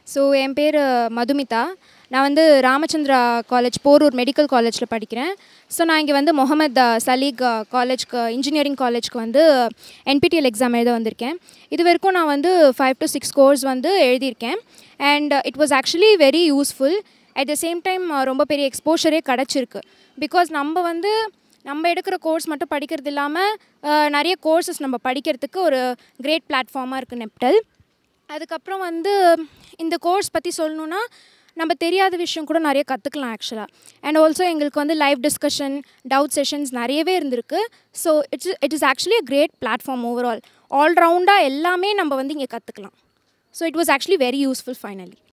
so என் பேர் மதுமிதா நான் வந்து ராமச்சந்திரா காலேஜ் போரூர் மெடிக்கல் காலேஜில் படிக்கிறேன் ஸோ நான் இங்கே வந்து முகமது சலீக் காலேஜ்க்கு இன்ஜினியரிங் காலேஜ்க்கு வந்து என்பிடிஎல் எக்ஸாம் எழுத வந்திருக்கேன் இது வரைக்கும் நான் வந்து ஃபைவ் டு சிக்ஸ் கோர்ஸ் வந்து எழுதியிருக்கேன் and it was actually very useful at the same time ரொம்ப பெரிய எக்ஸ்போஷரே கிடச்சிருக்கு பிகாஸ் நம்ம வந்து நம்ம எடுக்கிற கோர்ஸ் மட்டும் படிக்கிறது இல்லாமல் நிறைய கோர்சஸ் நம்ம படிக்கிறதுக்கு ஒரு கிரேட் பிளாட்ஃபார்மாக இருக்குது நெப்டல் அதுக்கப்புறம் வந்து இந்த கோர்ஸ் பற்றி சொல்லணுன்னா நம்ம தெரியாத விஷயம் கூட நிறைய கற்றுக்கலாம் ஆக்சுவலாக அண்ட் ஆல்சோ எங்களுக்கு வந்து லைவ் டிஸ்கஷன் டவுட் செஷன்ஸ் நிறையவே இருந்திருக்கு so it's it is actually a great platform overall ஆல்ரவுண்டாக எல்லாமே நம்ம வந்து இங்கே கற்றுக்கலாம் so it was actually very useful finally